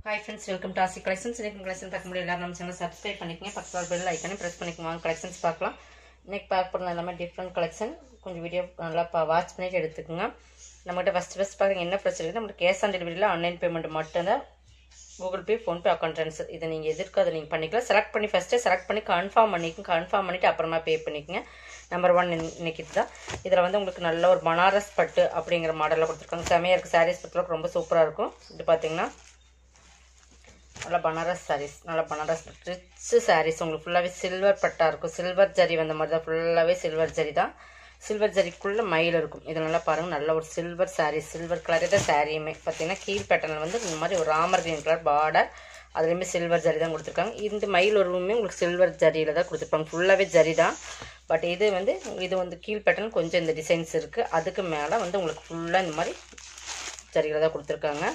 hi friends welcome to Aasi collections இன்னைக்கு collection பார்க்க முடியும் எல்லாரும் நம்ம சேனல் சப்ஸ்கிரைப் பண்ணிக்கங்க பக்கத்தில் பெல் ஐக்கனே ப்ரெஸ் பண்ணிக்கோங்க கலெக்ஷன்ஸ் பார்க்கலாம் இன்னைக்கு பார்க்க போகிறது எல்லாமே டிஃப்ரெண்ட் கலெக்ஷன் கொஞ்சம் வீடியோ நல்லா பா வாட்ச் பண்ணிட்டு எடுத்துக்கோங்க நம்மகிட்ட ஃபஸ்ட் ஃபஸ்ட் பார்க்குங்க என்ன பிரச்சனை இருக்குது நம்மளுக்கு கேஷ் ஆன் டெலிவரியில் ஆன்லைன் பேமெண்ட் மட்டும்தான் Google Pay PhonePe account transfer இதை நீங்கள் எதிர்க்க அதை நீங்கள் பண்ணிக்கலாம் செலக்ட் பண்ணி ஃபஸ்ட்டே செலக்ட் பண்ணி கன்ஃபார்ம் பண்ணிக்கோங்க கன்ஃபார்ம் பண்ணிவிட்டு அப்புறமா பே பண்ணிக்கோங்க நம்பர் ஒன் இன்னைக்கு இதுதான் இதில் வந்து உங்களுக்கு நல்ல ஒரு பனாரஸ் பட்டு அப்படிங்கிற மாடலில் கொடுத்துருக்காங்க செமையாக இருக்குது சாரீஸ் பட்டுலாம் ரொம்ப சூப்பராக இருக்கும் இது பார்த்தீங்கன்னா நல்லா பனாரஸ் சாரீஸ் நல்லா பனாரஸ் ரிச்சு சாரீஸ் உங்களுக்கு ஃபுல்லாகவே சில்வர் பட்டா இருக்கும் சில்வர் ஜரி வந்த மாதிரி தான் ஃபுல்லாகவே சில்வர் ஜரி தான் சில்வர் ஜரிக்குள்ளே மயில் இருக்கும் இது நல்லா பாருங்கள் நல்ல ஒரு சில்வர் சாரீ சில்வர் கலரே தான் சாரியுமே பார்த்தீங்கன்னா கீழ் பேட்டர்னில் வந்து இந்த மாதிரி ஒரு ராமர் கிரீன் கலர் பார்டர் அதுலேயுமே சில்வர் ஜரி தான் கொடுத்துருக்காங்க இந்த மயில் உருவமே உங்களுக்கு சில்வர் ஜரியில் தான் கொடுத்துருப்பாங்க ஃபுல்லாகவே ஜரி தான் பட் இது வந்து இது வந்து கீழ் பேட்டர்ன் கொஞ்சம் இந்த டிசைன்ஸ் இருக்குது அதுக்கு மேலே வந்து உங்களுக்கு ஃபுல்லாக இந்த மாதிரி ஜரியில் தான் கொடுத்துருக்காங்க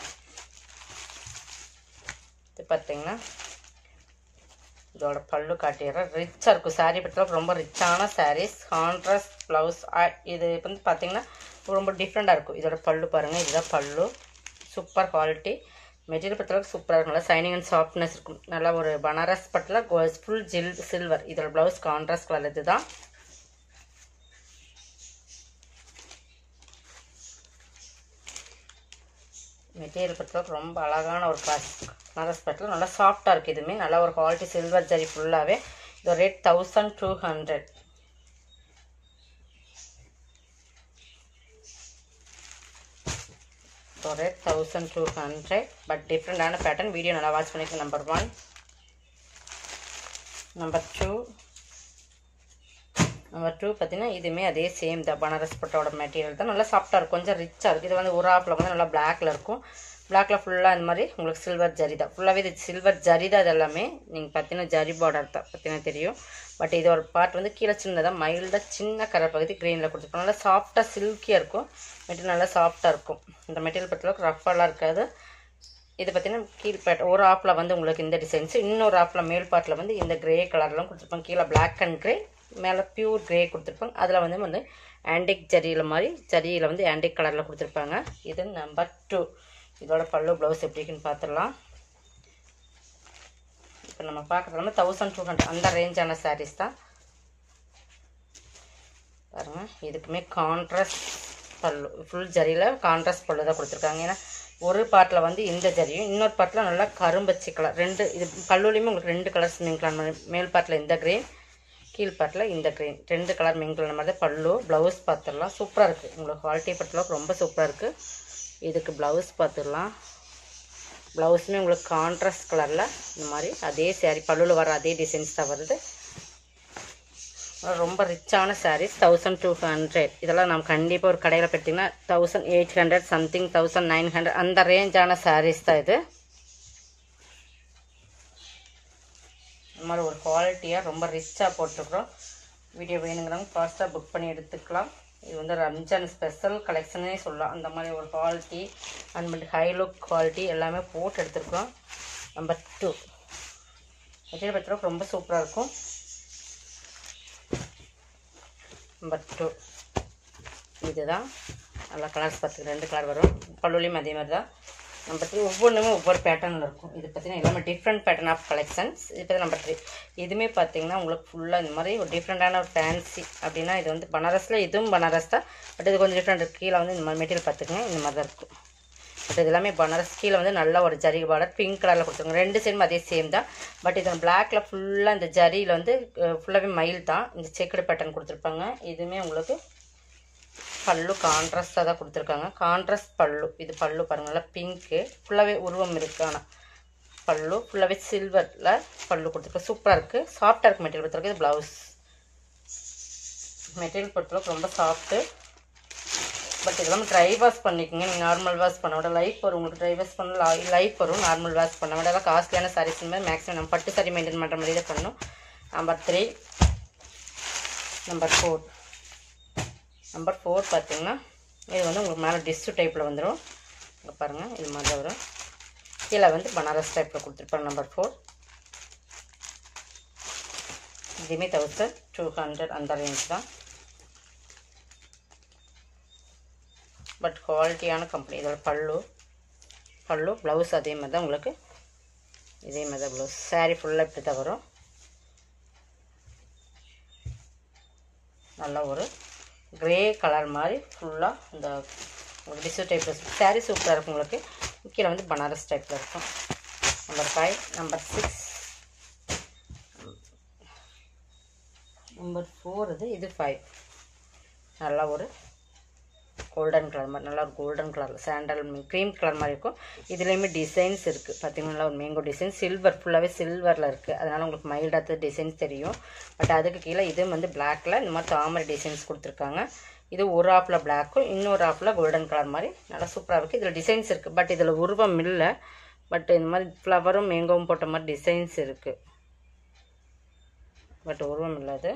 இது பார்த்தீங்கன்னா இதோட பல்லு காட்டிடுறேன் ரிச்சாக இருக்கும் சாரீ பற்றில ரொம்ப ரிச்சான சாரீஸ் கான்ட்ராஸ்ட் ப்ளவுஸ் இது வந்து பார்த்தீங்கன்னா ரொம்ப டிஃப்ரெண்ட்டாக இருக்கும் இதோட பல்லு பாருங்கள் இதுதான் பல்லு சூப்பர் குவாலிட்டி மெட்டீரியல் பொறுத்தளவுக்கு சூப்பராக இருக்கும் நல்லா சைனிங் அண்ட் சாஃப்ட்னஸ் இருக்கும் நல்லா ஒரு பனாரஸ் பட்டில் ஃபுல் ஜில் சில்வர் இதோட ப்ளவுஸ் கான்ட்ராஸ்ட் கலர் இது தான் மெட்டீரியல் பொறுத்தளவுக்கு ரொம்ப அழகான ஒரு கிளாஸ் பனாரஸ் பட்டில் நல்லா சாஃப்டாக இருக்குது இதுவுமே நல்லா ஒரு குவாலிட்டி சில்வர் ஜரி ஃபுல்லாகவே இதோட ரேட் தௌசண்ட் டூ ஹண்ட்ரட் இதோட rate thousand two hundred but டிஃப்ரெண்டான பேட்டர்ன் வீடியோ நல்லா வாட்ச் பண்ணிக்கலாம் number one number two number two பார்த்தீங்கன்னா இதுவுமே அதே சேம் தான் பனாரஸ் பட்டோட மெட்டீரியல் தான் நல்லா சாஃப்டாக இருக்கும் கொஞ்சம் ரிச்சாக இருக்குது இது வந்து ஒரு ஆப்பில் வந்து நல்லா பிளாக்ல இருக்கும் பிளாக்ல ஃபுல்லாக இந்த மாதிரி உங்களுக்கு சில்வர் ஜரி தான் ஃபுல்லாகவே இது சில்வர் ஜரி தான் இது எல்லாமே நீங்கள் பார்த்தீங்கன்னா ஜரி பார்டர் தான் பார்த்தீங்கன்னா தெரியும் பட் இதோட பார்ட் வந்து கீழே சின்னதாக மைல்டாக சின்ன கலர் பகுதி க்ரீனில் கொடுத்துருப்போம் நல்லா சாஃப்டாக சில்கியாக இருக்கும் மெட்டீரியல் நல்லா சாஃப்டாக இருக்கும் இந்த மெட்டீரியல் பொறுத்தளவுக்கு ரஃபாலாம் இருக்காது இது பார்த்தீங்கன்னா கீழ் பேட் ஒரு ஆப்பில் வந்து உங்களுக்கு இந்த டிசைன்ஸ் இன்னொரு ஆப்பில் மேல் பார்ட்டில் வந்து இந்த கிரே கலர்லாம் கொடுத்துருப்பாங்க கீழே பிளாக் அண்ட் கிரே மேலே பியூர் கிரே கொடுத்துருப்பாங்க அதில் வந்து வந்து ஆன்டிக் ஜரியில் மாதிரி ஜரியில் வந்து ஆன்டிக் கலரில் கொடுத்துருப்பாங்க இது நம்பர் டூ இதோட பல்லு ப்ளவுஸ் எப்படி இருக்குன்னு பார்த்துடலாம் இப்போ நம்ம பார்க்குறது வந்து தௌசண்ட் டூ ஹண்ட்ரட் அந்த ரேஞ்சான சாரீஸ் தான் பாருங்கள் இதுக்குமே கான்ட்ராஸ்ட் பல்லு ஃபுல் ஜரியில் கான்ட்ராஸ்ட் பல்லு தான் கொடுத்துருக்காங்க ஏன்னா ஒரு பார்ட்டில் வந்து இந்த ஜரியும் இன்னொரு பார்ட்டில் நல்லா கரும்பச்சி கலர் ரெண்டு இது பல்லுலேயுமே உங்களுக்கு ரெண்டு கலர்ஸ் மிங்கிளான மேல் பார்ட்டில் இந்த க்ரீன் கீழ் பார்ட்டில் இந்த க்ரீன் ரெண்டு கலர் மிங்கிளான மாதிரி தான் பல்லு ப்ளவுஸ் பார்த்துடலாம் சூப்பராக இருக்குது உங்களுக்கு குவாலிட்டி பட்டில் ரொம்ப சூப்பராக இருக்குது இதுக்கு ப்ளவுஸ் பார்த்துடலாம் ப்ளவுஸுமே உங்களுக்கு கான்ட்ராஸ்ட் கலரில் இந்த மாதிரி அதே சேரீ பல்லுவில் வர அதே டிசைன்ஸ் தான் வருது ரொம்ப ரிச்சான சாரீஸ் தௌசண்ட் டூ ஹண்ட்ரட் இதெல்லாம் நம்ம கண்டிப்பாக ஒரு கடையில் பார்த்தீங்கன்னா thousand eight hundred something thousand nine hundred அந்த ரேஞ்சான சாரீஸ் தான் இது இந்த மாதிரி ஒரு குவாலிட்டியாக ரொம்ப ரிச்சாக போட்டிருக்குறோம் வீடியோ வேணுங்கிறவங்க ஃபாஸ்ட்டாக புக் பண்ணி எடுத்துக்கலாம் இது வந்து ரம்ஜான் ஸ்பெஷல் கலெக்ஷனே சொல்லலாம் அந்த மாதிரி ஒரு குவாலிட்டி அந்த மாதிரி ஹை லுக் குவாலிட்டி எல்லாமே போட்டு எடுத்துருக்குறோம் நம்பர் டூ மெட்டீரியல் பத்திரம் ரொம்ப சூப்பராக இருக்கும் நம்பர் டூ இதுதான் நல்லா கலர்ஸ் பார்த்து ரெண்டு கலர் வரும் பல்லுலையும் அதே மாதிரி தான் நம்பர் த்ரீ ஒவ்வொன்றுமே ஒவ்வொரு பேட்டர்னில் இருக்கும் இது பார்த்தீங்கன்னா எல்லாமே டிஃப்ரெண்ட் பேட்டர்ன் ஆஃப் கலெக்ஷன்ஸ் இது பற்றி நம்பர் த்ரீ இதுவுமே பார்த்தீங்கன்னா உங்களுக்கு ஃபுல்லாக இந்த மாதிரி ஒரு டிஃப்ரெண்ட்டான ஒரு ஃபேன்சி அப்படின்னா இது வந்து பனாரஸில் இதுவும் பனாரஸ் தான் பட் இது கொஞ்சம் டிஃப்ரெண்ட் இருக்குது கீழே வந்து இந்த மாதிரி மெட்டீரியல் பார்த்துக்கங்க இந்த மாதிரி தான் இருக்கும் பட் இது எல்லாமே பனாரஸ் கீழே வந்து நல்ல ஒரு ஜரி பார்டர் பிங்க் கலரில் கொடுத்துருங்க ரெண்டு சைடும் அதே சேம் தான் பட் இது பிளாக்ல ஃபுல்லாக இந்த ஜரியில் வந்து ஃபுல்லாகவே மயில் தான் இந்த செக்குடு பேட்டர்ன் கொடுத்துருப்பாங்க இதுவுமே உங்களுக்கு பல்லு கான்ட்ராஸ்டாக தான் கொடுத்துருக்காங்க கான்ட்ராஸ்ட் பல்லு இது பல்லு பாருங்கள் நல்லா பிங்க்கு ஃபுல்லாகவே உருவம் இருக்கான பல்லு ஃபுல்லாகவே சில்வரில் பல்லு கொடுத்துருக்கோம் சூப்பராக இருக்குது சாஃப்டாக இருக்குது மெட்டீரியல் பொறுத்தவரைக்கும் இது ப்ளவுஸ் மெட்டீரியல் பொறுத்தளவுக்கு ரொம்ப சாஃப்ட்டு பட் இதெல்லாம் ட்ரை வாஷ் பண்ணிக்கோங்க நீங்கள் நார்மல் வாஷ் பண்ண விட லைஃப் வரும் உங்களுக்கு ட்ரை வாஷ் பண்ண லைஃப் வரும் நார்மல் வாஷ் பண்ண விட எல்லாம் காஸ்ட்லியான சாரீஸ் மாதிரி மேக்ஸிமம் நம்ம பட்டு சாரி மெயின்டைன் பண்ணுற மாதிரி தான் பண்ணணும் number three number four number four பார்த்தீங்கன்னா இது வந்து உங்களுக்கு மேலே டிஷ்ஷு டைப்பில் வந்துடும் இங்கே பாருங்கள் இது மாதிரி வரும் கீழே வந்து பனாரஸ் டைப்பில் கொடுத்துருப்பாங்க நம்பர் ஃபோர் இதுவுமே தௌசண்ட் டூ ஹண்ட்ரட் அந்த ரேஞ்ச் தான் பட் குவாலிட்டியான கம்பெனி இதோட பல்லு பல்லு ப்ளவுஸ் அதே மாதிரி தான் உங்களுக்கு இதே மாதிரி தான் ப்ளவுஸ் சாரீ ஃபுல்லாக இப்படி தான் வரும் நல்ல ஒரு க்ரே கலர் மாதிரி ஃபுல்லாக இந்த உங்களுக்கு டிஷ்யூ டைப்பில் சாரீ சூப்பராக இருக்கும் உங்களுக்கு கீழே வந்து பனாரஸ் டைப்பில் இருக்கும் number five number six number four இது இது ஃபைவ் நல்லா ஒரு கோல்டன் கலர் மாதிரி நல்லா ஒரு golden colour sandal cream colour மாதிரி இருக்கும் இதுலேயுமே டிசைன்ஸ் இருக்குது பார்த்தீங்கன்னா நல்லா ஒரு மேங்கோ டிசைன் சில்வர் ஃபுல்லாகவே சில்வரில் இருக்குது அதனால் உங்களுக்கு மைல்டாக டிசைன்ஸ் தெரியும் பட் அதுக்கு கீழே இது வந்து பிளாக்கில் இந்த மாதிரி தாமரை டிசைன்ஸ் கொடுத்துருக்காங்க இது ஒரு ஆப்பில் பிளாக்கும் இன்னொரு ஆப்பில் கோல்டன் கலர் மாதிரி நல்லா சூப்பராக இருக்குது இதில் டிசைன்ஸ் இருக்குது பட் இதில் உருவம் இல்லை பட் இந்த மாதிரி ஃப்ளவரும் மேங்கோவும் போட்ட மாதிரி டிசைன்ஸ் இருக்குது பட் உருவம் இல்லாது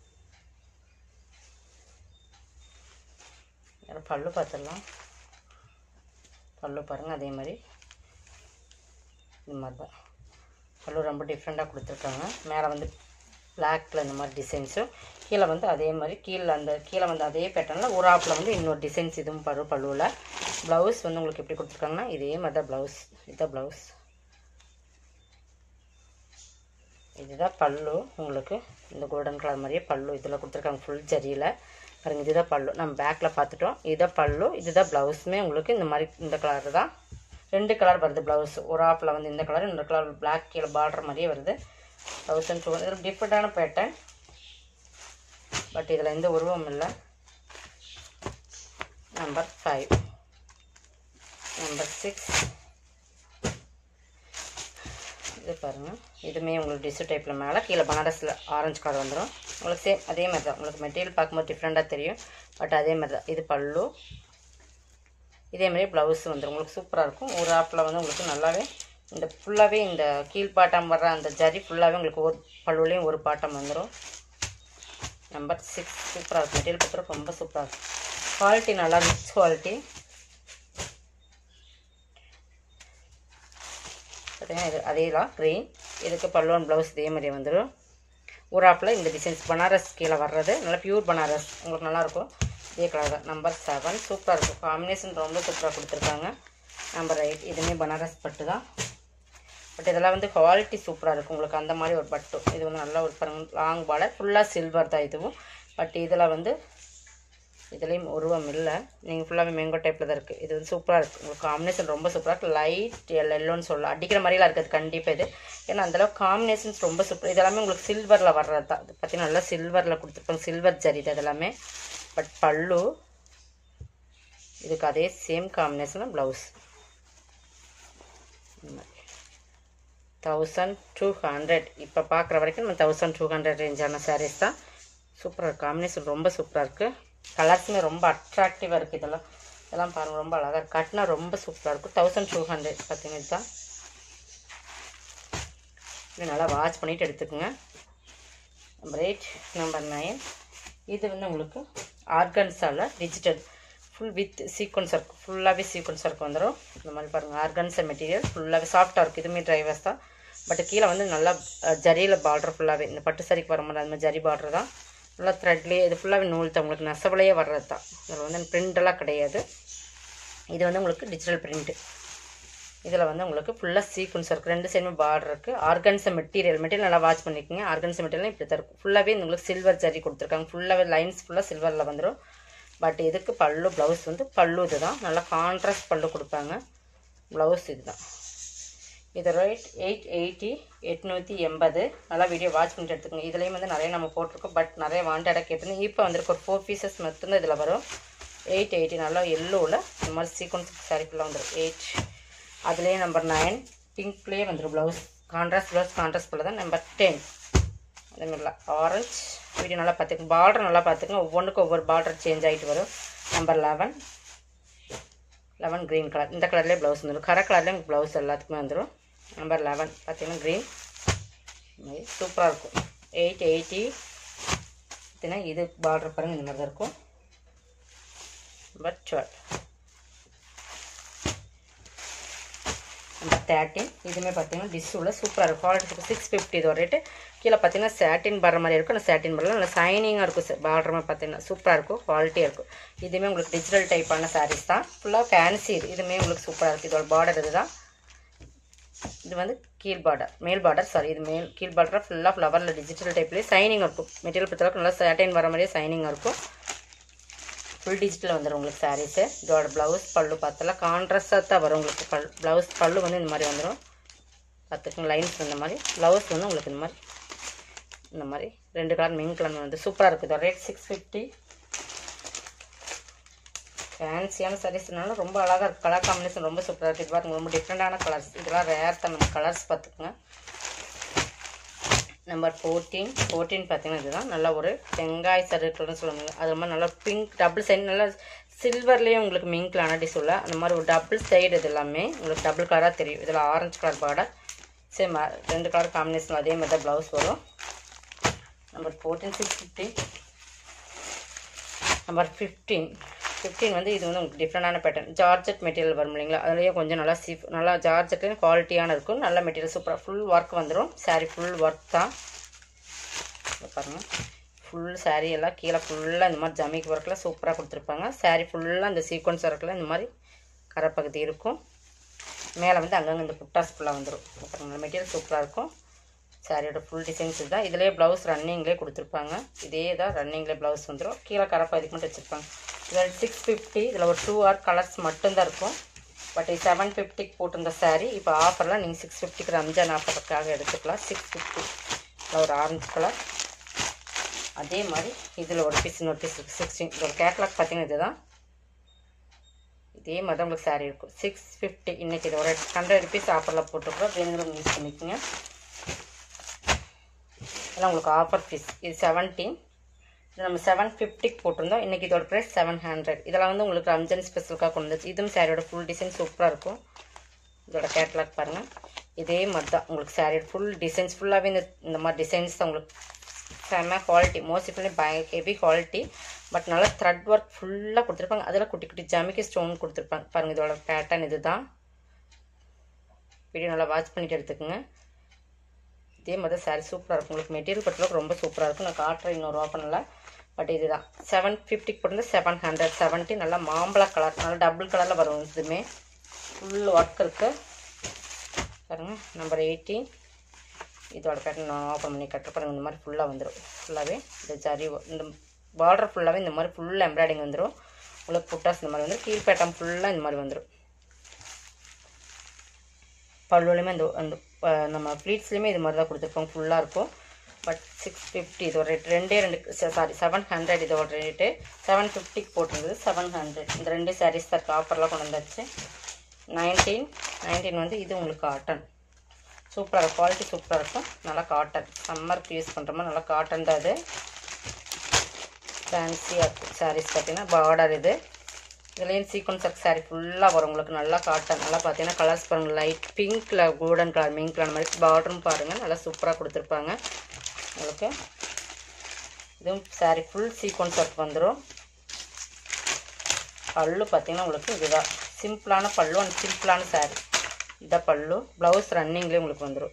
பல்லு பார்த்துடலாம் பல்லு பாருங்கள் அதே மாதிரி இந்த மாதிரி தான் பல்லு ரொம்ப டிஃப்ரெண்ட்டாக கொடுத்துருக்காங்க மேலே வந்து பிளாக்கில் இந்த மாதிரி டிசைன்ஸும் கீழே வந்து அதே மாதிரி கீழே அந்த கீழே வந்து அதே பேட்டர்னில் ஒரு ஆப்பில் வந்து இன்னொரு டிசைன்ஸ் இதுவும் பரு பல்லுவில் ப்ளவுஸ் வந்து உங்களுக்கு எப்படி கொடுத்துருக்காங்கன்னா இதே மாதிரி தான் ப்ளவுஸ் இதுதான் ப்ளவுஸ் இதுதான் பல்லு உங்களுக்கு இந்த கோல்டன் கலர் மாதிரியே பல்லு இதில் கொடுத்துருக்காங்க ஃபுல் ஜரியில் பாருங்க இதுதான் பல்லு நம்ம பேக்கில் பார்த்துட்டோம் இதுதான் பல்லு இதுதான் ப்ளவுஸுமே உங்களுக்கு இந்த மாதிரி இந்த கலர் தான் ரெண்டு கலர் வருது ப்ளவுஸ் ஒரு ஆப்பில் வந்து இந்த கலர் இந்த கலர் பிளாக் கீழே பார்டர் மாதிரியே வருது தௌசண்ட் டூ ஹண்ட்ரட் டிஃப்ரெண்ட்டான பேட்டர்ன் பட் இதில் எந்த உருவம் இல்லை நம்பர் ஃபைவ் நம்பர் சிக்ஸ் இது பாருங்கள் இதுவுமே உங்களுக்கு டிஷ்யூ டைப்பில் மேலே கீழே பனாரஸில் ஆரஞ்சு கலர் வந்துடும் உங்களுக்கு சேம் அதே மாதிரி தான் உங்களுக்கு மெட்டீரியல் பார்க்கும்போது டிஃப்ரெண்ட்டாக தெரியும் பட் அதே மாதிரி தான் இது பல்லு இதே மாதிரி ப்ளவுஸ் வந்துடும் உங்களுக்கு சூப்பராக இருக்கும் ஒரு ஆப்பில் வந்து உங்களுக்கு நல்லாவே இந்த ஃபுல்லாகவே இந்த கீழ்பாட்டம் வர்ற அந்த ஜரி ஃபுல்லாகவே உங்களுக்கு ஒரு பல்லுலேயும் ஒரு பாட்டம் வந்துடும் நம்பர் சிக்ஸ் சூப்பராக இருக்கும் மெட்டீரியல் பார்த்துட்டு ரொம்ப சூப்பராக இருக்கும் குவாலிட்டி நல்லா ரிச் குவாலிட்டி பார்த்தீங்கன்னா இது அதே தான் க்ரீன் இதுக்கு பல்லுவன் ப்ளவுஸ் இதே மாதிரி வந்துடும் ஒரு ஆப்பில் இந்த டிசைன்ஸ் பனாரஸ் கீழே வர்றது நல்லா பியூர் பனாரஸ் உங்களுக்கு நல்லாயிருக்கும் இதே கலர் தான் நம்பர் செவன் சூப்பராக இருக்கும் காம்பினேஷன் ரொம்ப சூப்பராக கொடுத்துருக்காங்க நம்பர் எயிட் இதுவுமே பனாரஸ் பட்டு தான் பட் இதெல்லாம் வந்து குவாலிட்டி சூப்பராக இருக்கும் உங்களுக்கு அந்த மாதிரி ஒரு பட்டு இது வந்து நல்லா ஒரு பாருங்க லாங் பார்டர் ஃபுல்லாக சில்வர் தான் இதுவும் பட் இதில் வந்து இதுலேயும் உருவம் இல்லை நீங்கள் ஃபுல்லாகவே மேங்கோ டைப்பில் தான் இருக்குது இது வந்து சூப்பராக இருக்குது உங்களுக்கு காம்பினேஷன் ரொம்ப சூப்பராக இருக்குது லைட் எல்லோன்னு சொல்லலாம் அடிக்கிற மாதிரிலாம் இருக்குது கண்டிப்பாக இது ஏன்னா அந்தளவுக்கு காம்பினேஷன்ஸ் ரொம்ப சூப்பர் இதெல்லாமே உங்களுக்கு சில்வரில் வர்றது தான் இது பார்த்தீங்கன்னா நல்லா சில்வரில் கொடுத்துருப்பாங்க சில்வர் ஜரி இது இதெல்லாமே பட் பல்லு இதுக்கு அதே சேம் காம்பினேஷனில் ப்ளவுஸ் தௌசண்ட் டூ ஹண்ட்ரட் இப்போ பார்க்குற வரைக்கும் நம்ம தௌசண்ட் டூ ஹண்ட்ரட் ரேஞ்சான சாரீஸ் தான் சூப்பராக இருக்குது காம்பினேஷன் ரொம்ப சூப்பராக இருக்குது கலர்ஸுமே ரொம்ப அட்ராக்டிவாக இருக்குது இதெல்லாம் இதெல்லாம் பாருங்கள் ரொம்ப அழகாக இருக்குது கட்டினா ரொம்ப சூப்பராக இருக்கும் தௌசண்ட் டூ ஹண்ட்ரட் பார்த்தீங்கன்னா இதுதான் இது நல்லா வாட்ச் பண்ணிவிட்டு எடுத்துக்கோங்க நம்பர் எயிட் நம்பர் நைன் இது வந்து உங்களுக்கு ஆர்கன்ஸால் digital full with sequins work ஃபுல்லாகவே சீக்வன்ஸ் ஒர்க் வந்துடும் இந்த மாதிரி பாருங்கள் ஆர்கன்ஸா மெட்டீரியல் ஃபுல்லாகவே சாஃப்டாக இருக்குது இதுவுமே டிரைவர்ஸ் தான் பட் கீழே வந்து நல்லா ஜரியில் பார்டர் ஃபுல்லாகவே இந்த பட்டு சரிக்கு வர மாதிரி அந்த மாதிரி ஜரி பார்டர் தான் நல்லா த்ரெட்லேயே இது ஃபுல்லாகவே நூல் தான் உங்களுக்கு நெசவுலையே வர்றது தான் இதில் வந்து பிரிண்டெல்லாம் கிடையாது இது வந்து உங்களுக்கு டிஜிட்டல் பிரிண்ட்டு இதில் வந்து உங்களுக்கு ஃபுல்லாக சீக்வன்ஸ் இருக்குது ரெண்டு சைடுமே பார்டர் இருக்குது ஆர்கன்ஸ மெட்டீரியல் மெட்டீரியல் நல்லா வாட்ச் பண்ணிக்கோங்க ஆர்கன்ஸ மெட்டீரியல் இப்படி தான் இருக்கும் ஃபுல்லாகவே உங்களுக்கு சில்வர் ஜரி கொடுத்துருக்காங்க ஃபுல்லாகவே லைன்ஸ் ஃபுல்லாக சில்வரில் வந்துடும் பட் இதுக்கு பல்லு ப்ளவுஸ் வந்து பல்லு இது தான் நல்லா கான்ட்ராஸ்ட் பல்லு கொடுப்பாங்க ப்ளவுஸ் இது தான் இது ரேட் எயிட் எயிட்டி எட்நூற்றி எண்பது நல்லா வீடியோ வாட்ச் பண்ணிட்டு எடுத்துக்கோங்க இதுலேயும் வந்து நிறைய நம்ம போட்டிருக்கோம் பட் நிறைய வாண்டடாக கேட்டிருந்தேன் இப்போ வந்துருக்கு ஒரு ஃபோர் பீசஸ் மட்டும்தான் இதில் வரும் எயிட் எயிட்டி நல்லா எல்லோவில் இந்த மாதிரி சீக்வன்ஸ் சாரி ஃபுல்லாக வந்துடும் எயிட் அதுலேயே நம்பர் நைன் பிங்க்லேயே வந்துடும் ப்ளவுஸ் கான்ட்ராஸ்ட் ப்ளவுஸ் கான்ட்ராஸ்ட் போல தான் நம்பர் டென் அதேமாதிரிலாம் ஆரஞ்ச் வீடியோ நல்லா பார்த்துக்கங்க பார்டர் நல்லா பார்த்துக்கங்க ஒவ்வொன்றுக்கும் ஒவ்வொரு பார்டர் சேஞ்ச் ஆகிட்டு வரும் number eleven eleven green colour இந்த கலர்லேயே ப்ளவுஸ் வந்துடும் கரை கலர்லேயும் ப்ளவுஸ் எல்லாத்துக்குமே வந்துடும் நம்பர் லெவன் பார்த்தீங்கன்னா க்ரீன் சூப்பராக இருக்கும் எயிட் எயிட்டி பார்த்தீங்கன்னா இது பார்டர் பாருங்கள் இந்த மாதிரி தான் இருக்கும் நம்பர் டுவெல் நம்பர் தேர்ட்டின் இதுவுமே பார்த்தீங்கன்னா டிஷ்ஷுவில் சூப்பராக இருக்கும் குவாலிட்டி சிக்ஸ் ஃபிஃப்டி இது ஒரு ரேட்டு கீழே பார்த்தீங்கன்னா சேட்டின் வர மாதிரி இருக்கும் அந்த சேட்டின் வரல நல்லா சைனிங்காக இருக்கும் பார்டர் மாதிரி பார்த்தீங்கன்னா சூப்பராக இருக்கும் குவாலிட்டியாக இருக்கும் இதுவுமே உங்களுக்கு டிஜிட்டல் டைப்பான சாரீஸ் தான் ஃபுல்லாக ஃபேன்சி இது இதுவுமே உங்களுக்கு சூப்பராக இருக்குது இதோட பார்டர் இது தான் இது வந்து கீழ் பார்டர் மேல் பார்டர் சாரி இது மேல் கீழ் பார்டர் ஃபுல்லாக ஃப்ளவரில் டிஜிட்டல் டைப்லேயே சைனிங் இருக்கும் மெட்டீரியல் பொறுத்தளவுக்கு நல்லா சேட்டைன் வர மாதிரியே சைனிங்காக இருக்கும் ஃபுல் டிஜிட்டல் வந்துடும் உங்களுக்கு சாரீஸு இதோட ப்ளவுஸ் பல்லு பார்த்தலாம் கான்ட்ராஸ்டாக தான் வரும் உங்களுக்கு பல் ப்ளவுஸ் பல்லு வந்து இந்த மாதிரி வந்துடும் பார்த்துக்கோங்க லைன்ஸ் இந்த மாதிரி ப்ளவுஸ் வந்து உங்களுக்கு இந்த மாதிரி இந்த மாதிரி ரெண்டு கலர் மின் கலர் வந்து சூப்பராக இருக்குது இதோட ரேட் சிக்ஸ் ஃபிஃப்டி ஃபேன்சியான சாரீஸ்னால ரொம்ப அழகாக இருக்குது கலர் காம்பினேஷன் ரொம்ப சூப்பராக இருக்குது இது பாருங்க ரொம்ப டிஃப்ரெண்டான கலர்ஸ் இதெல்லாம் ரேர் தான் நம்ம கலர்ஸ் பார்த்துக்குங்க நம்பர் ஃபோர்டீன் ஃபோர்டீன் பார்த்தீங்கன்னா இதுதான் நல்ல ஒரு வெங்காய சருக்கள்னு சொல்லுவாங்க அது மாதிரி நல்லா பிங்க் டபுள் சைடு நல்லா சில்வர்லேயே உங்களுக்கு மிங்க் அனடி சொல்ல அந்த மாதிரி ஒரு டபுள் சைடு இது எல்லாமே உங்களுக்கு டபுள் கலராக தெரியும் இதில் ஆரஞ்சு கலர் பார்டர் சேம் ரெண்டு கலர் காம்பினேஷன் அதே மாதிரி தான் ப்ளவுஸ் வரும் number fourteen six fifty number fifteen fifteen வந்து இது வந்து உங்களுக்கு டிஃப்ரெண்டான பேட்டர்ன் ஜார்ஜெட் மெட்டீரியல் வரும் இல்லைங்களா அதுலேயே கொஞ்சம் நல்லா சீஃப் நல்லா ஜார்ஜெட்லேயும் குவாலிட்டியான இருக்கும் நல்ல மெட்டீரியல் சூப்பராக ஃபுல் ஒர்க் வந்துடும் சாரீ ஃபுல் ஒர்க் தான் இங்க பாருங்க ஃபுல் saree எல்லாம் கீழே ஃபுல்லாக இந்த மாதிரி ஜமிக்கு ஒர்க்கில் சூப்பராக கொடுத்துருப்பாங்க saree ஃபுல்லாக இந்த சீக்வன்ஸ் ஒர்க்கில் இந்த மாதிரி கரைப்பகுதி இருக்கும் மேலே வந்து அங்கங்கே இந்த புட்டாஸ் ஃபுல்லாக வந்துடும் பாருங்க மெட்டீரியல் சூப்பராக இருக்கும் சாரியோட ஃபுல் டிசைன்ஸ் இதுதான் இதிலே ப்ளவுஸ் ரன்னிங்லேயே கொடுத்துருப்பாங்க இதே தான் ரன்னிங்லேயே ப்ளவுஸ் வந்துடும் கீழே கரப்பகுதிக்கு மட்டும் வச்சுருப்பாங்க இதில் சிக்ஸ் ஃபிஃப்டி இதில் ஒரு டூ ஆர் கலர்ஸ் மட்டும்தான் இருக்கும் பட் இது செவன் ஃபிஃப்டிக்கு போட்டிருந்த saree இப்போ ஆஃபரில் நீங்கள் சிக்ஸ் ஃபிஃப்டிக்கு ரம்ஜான் ஆஃபருக்காக எடுத்துக்கலாம் சிக்ஸ் ஃபிஃப்டி இதில் ஒரு ஆரஞ்சு கலர் அதே மாதிரி இதில் ஒரு பீஸ் இன்னொரு பீஸ் இருக்குது சிக்ஸ்டீன் இதோட கேட்லாக் பார்த்தீங்கன்னா இதுதான் இதே மாதிரி தான் உங்களுக்கு saree இருக்கும் சிக்ஸ் ஃபிஃப்டி இன்றைக்கி இதோட ஹண்ட்ரட் ருபீஸ் ஆஃபரில் போட்டுருக்கோம் வேணுங்கிறவங்க யூஸ் பண்ணிக்கோங்க இதெல்லாம் உங்களுக்கு ஆஃபர் பீஸ் இது செவன்டீன் இது நம்ம செவன் ஃபிஃப்டிக்கு போட்டிருந்தோம் இன்றைக்கி இதோட ப்ரைஸ் செவன் ஹண்ட்ரட் இதெல்லாம் வந்து உங்களுக்கு ரம்ஜான் ஸ்பெஷலுக்காக கொண்டு வந்துச்சு இதுவும் சாரியோட ஃபுல் டிசைன் சூப்பராக இருக்கும் இதோட கேட்லாக் பாருங்கள் இதே மாதிரி தான் உங்களுக்கு சாரியோட ஃபுல் டிசைன்ஸ் ஃபுல்லாகவே இந்த இந்த மாதிரி டிசைன்ஸ் தான் உங்களுக்கு செம்ம குவாலிட்டி மோஸ்ட்லி பய ஹெவி குவாலிட்டி பட் நல்லா த்ரெட் ஒர்க் ஃபுல்லாக கொடுத்துருப்பாங்க அதில் குட்டி குட்டி ஜமிக்கி ஸ்டோன் கொடுத்துருப்பாங்க பாருங்கள் இதோட பேட்டர்ன் இது தான் வீடியோ நல்லா வாட்ச் பண்ணிட்டு எடுத்துக்கோங்க இதே மாதிரி சாரி சூப்பராக இருக்கும் உங்களுக்கு மெட்டீரியல் பொறுத்தளவுக்கு ரொம்ப சூப்பராக இருக்கும் நான் காட்டுறேன் இன்னொரு ஓப்பனில் பட் இதுதான் செவன் ஃபிஃப்டிக்கு போட்டிருந்தா செவன் ஹண்ட்ரட் செவன்ட்டி நல்லா மாம்பழ கலர் நல்லா டபுள் கலரில் வரும் இதுவுமே ஃபுல் ஒர்க் இருக்குது பாருங்க நம்பர் எயிட்டீன் இதோட பேட்டர்ன் நான் ஓப்பன் பண்ணி கட்டுற பாருங்க இந்த மாதிரி ஃபுல்லாக வந்துடும் ஃபுல்லாகவே இந்த ஜரி wo- இந்த பார்டர் ஃபுல்லாகவே இந்த மாதிரி ஃபுல் எம்ப்ராய்டிங் வந்துடும் உங்களுக்கு புட்டாஸ் இந்த மாதிரி வந்துடும் கீழ் பேட்டம் ஃபுல்லாக இந்த மாதிரி வந்துடும் பல்லுலையுமே இந்த அந்த அஹ், நம்ம ஃப்ளீட்ஸ்லேயுமே இது மாதிரி தான் கொடுத்துருப்போம் ஃபுல்லாக இருக்கும் பட் சிக்ஸ் ஃபிஃப்டி இதோட ரேட் ரெண்டே ரெண்டு சாரி செவன் ஹண்ட்ரட் இதோட ரேட்டு செவன் ஃபிஃப்டிக்கு போட்டிருந்தது செவன் ஹண்ட்ரட் இந்த ரெண்டு சாரீஸ் தான் ஆஃபர்லாம் கொண்டு வந்தாச்சு நைன்டீன் நைன்டீன் வந்து இது உங்களுக்கு காட்டன் சூப்பராக இருக்கும் குவாலிட்டி சூப்பராக இருக்கும் நல்லா காட்டன் சம்மருக்கு யூஸ் பண்ணுற மாதிரி நல்லா காட்டன் தான் இது ஃபேன்சியாக இருக்கும் சாரீஸ் பார்த்தீங்கன்னா பார்டர் இது இதுலேயும் சீக்வன்ஸ் ஒர்க் சாரீ ஃபுல்லாக வரும் உங்களுக்கு நல்லா காட்டன் நல்லா பார்த்தீங்கன்னா கலர்ஸ் பாருங்கள் லைட் பிங்க்கில் கோல்டன் கலர் மிங்க் கலர் மாதிரி பார்டரும் பாருங்கள் நல்லா சூப்பராக கொடுத்துருப்பாங்க உங்களுக்கு இதுவும் சாரீ ஃபுல் சீக்வன்ஸ் ஒர்க் வந்துடும் பல்லு பார்த்தீங்கன்னா உங்களுக்கு இதுதான் சிம்பிளான பல்லு அண்ட் சிம்பிளான சாரீ இதான் பல்லு ப்ளவுஸ் ரன்னிங்லேயே உங்களுக்கு வந்துடும்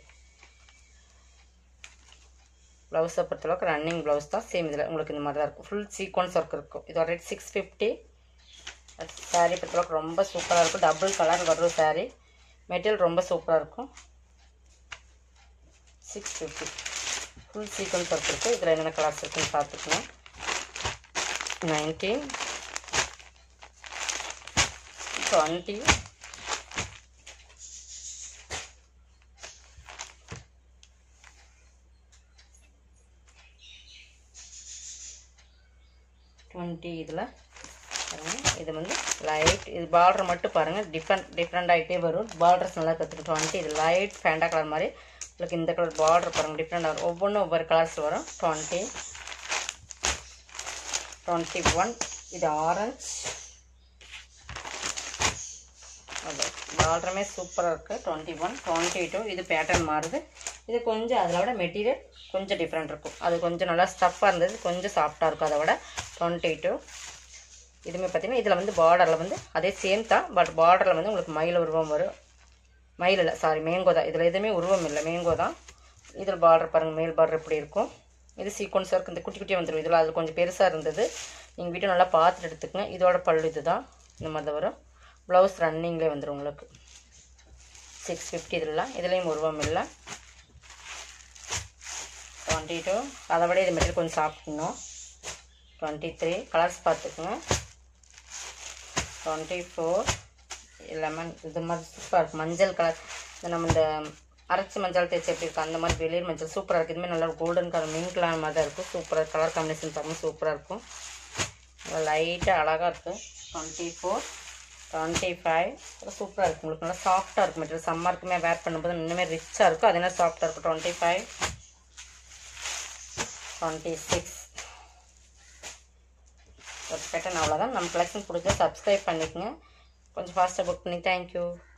ப்ளவுஸை பொறுத்தளவுக்கு ரன்னிங் ப்ளவுஸ் தான் சேம் இதில் உங்களுக்கு இந்த மாதிரி தான் இருக்கும் ஃபுல் சீக்வன்ஸ் ஒர்க் இருக்கும் இதோட ரேட் சிக்ஸ் ஃபிஃப்டி சாரீ பொறுத்தளவுக்கு ரொம்ப சூப்பராக இருக்கும் டபுள் கலர் வரும் சாரீ மெட்டீரியல் ரொம்ப சூப்பராக இருக்கும் six fifty full sequins work இருக்குது இதில் என்னென்ன கலர்ஸ் இருக்குன்னு பார்த்துக்கணும் நைன்டீன் டுவெண்ட்டி டுவெண்ட்டி இதில் பாருங்க இது வந்து லைட் இது பார்டர் மட்டும் பாருங்கள் டிஃப்ரெண்ட் டிஃப்ரெண்ட் ஆகிட்டே வரும் பார்டர்ஸ் நல்லா கற்றுக்கு டுவெண்ட்டி இது லைட் ஃபேண்டா கலர் மாதிரி உங்களுக்கு இந்த கலர் பார்டர் பாருங்கள் டிஃப்ரெண்ட் வரும் ஒவ்வொன்றும் ஒவ்வொரு கலர்ஸ் வரும் டுவெண்ட்டி டுவெண்ட்டி ஒன் இது ஆரஞ்ச் அது பார்டருமே சூப்பராக இருக்குது டுவெண்ட்டி ஒன் டுவெண்ட்டி டூ இது பேட்டர்ன் மாறுது இது கொஞ்சம் அதில் விட மெட்டீரியல் கொஞ்சம் டிஃப்ரெண்ட் இருக்கும் அது கொஞ்சம் நல்லா ஸ்டஃப்பாக இருந்தது கொஞ்சம் சாஃப்டாக இருக்கும் அதை விட டுவெண்ட்டி டூ இதுவுமே பார்த்தீங்கன்னா இதில் வந்து பார்டரில் வந்து அதே சேம் தான் பட் பார்டரில் வந்து உங்களுக்கு மயில் உருவம் வரும் மயில் இல்லை சாரி மேங்கோ தான் இதில் எதுவுமே உருவம் இல்லை மேங்கோ தான் இதில் பார்டர் பாருங்கள் மேல் பார்டர் எப்படி இருக்கும் இது சீக்வன்ஸ் ஒர்க் இந்த குட்டி குட்டியாக வந்துடும் இதில் அது கொஞ்சம் பெருசாக இருந்தது நீங்கள் வீடியோ நல்லா பார்த்துட்டு எடுத்துக்கங்க இதோட பல்லு இது தான் இந்த மாதிரி தான் வரும் ப்ளவுஸ் ரன்னிங்லேயே வந்துடும் உங்களுக்கு சிக்ஸ் ஃபிஃப்டி இதெல்லாம் இதுலேயும் உருவம் இல்லை டுவெண்ட்டி டூ அதை விட இது மெட்டீரியல் கொஞ்சம் சாப்பிட்ணும் டுவெண்ட்டி த்ரீ கலர்ஸ் பார்த்துக்குங்க டுவெண்ட்டி ஃபோர் லெமன் இது மாதிரி சூப்பராக இருக்கும் மஞ்சள் கலர் இந்த நம்ம இந்த அரைச்சி மஞ்சள் தேய்ச்சி எப்படி இருக்கும் அந்த மாதிரி வெளிர் மஞ்சள் சூப்பராக இருக்குது இதுமாதிரி நல்லா கோல்டன் கலர் மீன் கலர் மாதிரி தான் இருக்கும் சூப்பராக கலர் காம்பினேஷன் பார்க்கும்போது சூப்பராக இருக்கும் லைட்டாக அழகாக இருக்குது டுவெண்ட்டி ஃபோர் டுவெண்ட்டி ஃபைவ் சூப்பராக இருக்கும் உங்களுக்கு நல்லா சாஃப்டாக இருக்கும் மெட்டீரியல் சம்மருக்குமே வேர் பண்ணும்போது இன்னுமே ரிச்சாக இருக்கும் அதே மாதிரி சாஃப்டாக இருக்கும் டுவெண்ட்டி ஃபைவ் டுவெண்ட்டி சிக்ஸ் ஒரு பேட்டர்ன் அவ்வளோதான் நம்ம கலெக்ஷன் பிடிச்சா சப்ஸ்கிரைப் பண்ணிக்கங்க கொஞ்சம் ஃபாஸ்ட்டாக புக் பண்ணி தேங்க்யூ